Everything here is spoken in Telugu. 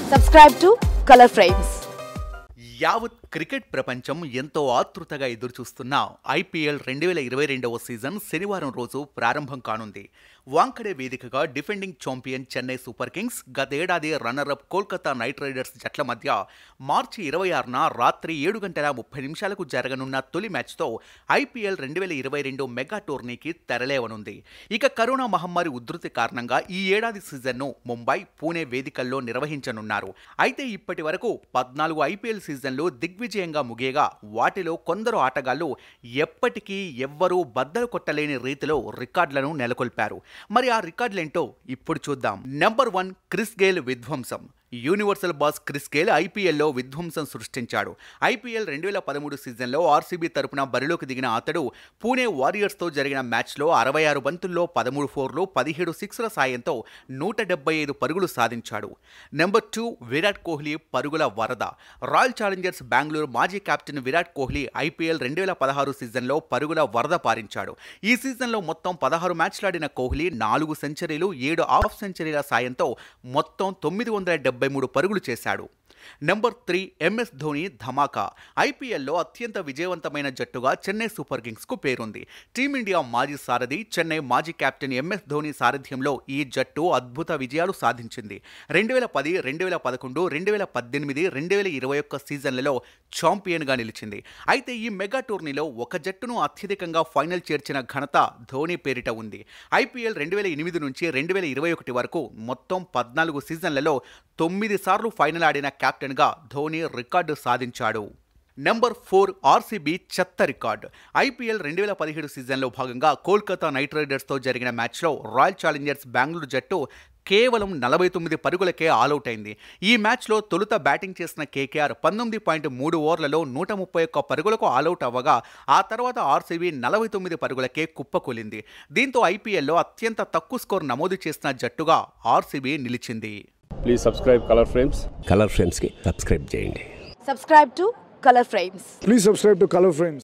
Subscribe to Color Frames. యావత్ క్రికెట్ ప్రపంచం ఎంతో ఆతృతగా ఎదురుచూస్తున్న ఐపీఎల్ రెండు వేల ఇరవై రెండవ సీజన్ శనివారం రోజు ప్రారంభం కానుంది వాంకడే వేదికగా defending champion Chennai super kings గతేడాది రన్నరప్ కోల్కతా నైట్ రైడర్స్ జట్ల మధ్య మార్చి ఇరవై ఆరున రాత్రి ఏడు గంటల ముప్పై నిమిషాలకు జరగనున్న తొలి మ్యాచ్తో ఐపీఎల్ రెండు వేల ఇరవై రెండు మెగా టోర్నీకి తెరలేవనుంది ఇక కరోనా మహమ్మారి ఉధృతి కారణంగా ఈ ఏడాది సీజన్ను ముంబై పూణే వేదికల్లో నిర్వహించనున్నారు అయితే ఇప్పటి వరకు పద్నాలుగు ఐపీఎల్ సీజన్లు దిగ్విజయంగా ముగియగా వాటిలో కొందరు ఆటగాళ్లు ఎప్పటికీ ఎవ్వరూ బద్దలు కొట్టలేని రీతిలో రికార్డులను నెలకొల్పారు మరి ఆ రికార్డులేంటో ఇప్పుడు చూద్దాం నెంబర్ వన్ క్రిస్ గేల్ విధ్వంసం యూనివర్సల్ బాస్ క్రిస్ గేల్ ఐపీఎల్లో విధ్వంసం సృష్టించాడు ఐపీఎల్ రెండు వేల పదమూడు సీజన్లో ఆర్సీబీ తరపున బరిలోకి దిగిన అతడు పూణే వారియర్స్తో జరిగిన మ్యాచ్లో అరవై ఆరు బంతుల్లో పదమూడు ఫోర్లు పదిహేడు సిక్స్ల సాయంతో నూట డెబ్బై ఐదు పరుగులు సాధించాడు నెంబర్ టూ విరాట్ కోహ్లీ పరుగుల వరద రాయల్ ఛాలెంజర్స్ బెంగళూరు మాజీ కెప్టెన్ విరాట్ కోహ్లీ ఐపీఎల్ రెండు వేల పదహారు సీజన్లో పరుగుల వరద పారించాడు ఈ సీజన్లో మొత్తం పదహారు మ్యాచ్లాడిన కోహ్లీ నాలుగు సెంచరీలు ఏడు హాఫ్ సెంచరీల సాయంతో మొత్తం తొమ్మిది వందల డెబ్బై మూడు పరుగులు చేశాడు నెంబర్ త్రీ ఎంఎస్ ధోని ధమాకా ఐపీఎల్లో అత్యంత విజయవంతమైన జట్టుగా చెన్నై సూపర్ కింగ్స్కు పేరుంది టీమిండియా మాజీ సారథి చెన్నై మాజీ కెప్టెన్ ఎంఎస్ ధోని సారథ్యంలో ఈ జట్టు అద్భుత విజయాలు సాధించింది రెండు వేల పది రెండు వేల పదకొండు రెండు వేల పద్దెనిమిది రెండు వేల ఇరవై ఒక్క సీజన్లలో ఛాంపియన్గా నిలిచింది అయితే ఈ మెగా టోర్నీలో ఒక జట్టును అత్యధికంగా ఫైనల్ చేర్చిన ఘనత ధోని పేరిట ఉంది ఐపీఎల్ రెండు వేల ఎనిమిది నుంచి రెండు వేల ఇరవై ఒకటి వరకు మొత్తం పద్నాలుగు సీజన్లలో తొమ్మిది సార్లు ఫైనల్ ఆడిన కెప్టెన్గా ధోని రికార్డు సాధించాడు నెంబర్ ఫోర్ ఆర్సీబీ చెత్త రికార్డ్ ఐపీఎల్ రెండు వేల పదిహేడు సీజన్లో భాగంగా కోల్కతా నైట్ రైడర్స్తో జరిగిన మ్యాచ్లో రాయల్ ఛాలెంజర్స్ బెంగళూరు జట్టు కేవలం నలభై తొమ్మిది పరుగులకే ఆలౌట్ అయింది ఈ మ్యాచ్లో తొలుత బ్యాటింగ్ చేసిన కేకేఆర్ పంతొమ్మిది పాయింట్ మూడు ఓవర్లలో నూట ముప్పై ఒక్క పరుగులకు ఆలౌట్ అవ్వగా ఆ తర్వాత ఆర్సీబీ నలభై తొమ్మిది పరుగులకే కుప్పకూలింది దీంతో ఐపీఎల్లో అత్యంత తక్కువ స్కోర్ నమోదు చేసిన జట్టుగా ఆర్సీబీ నిలిచింది please subscribe Color Frames Color ఫ్రేమ్స్కి సబ్స్క్రైబ్ చేయండి Subscribe to Color Frames. Please subscribe to Color Frames.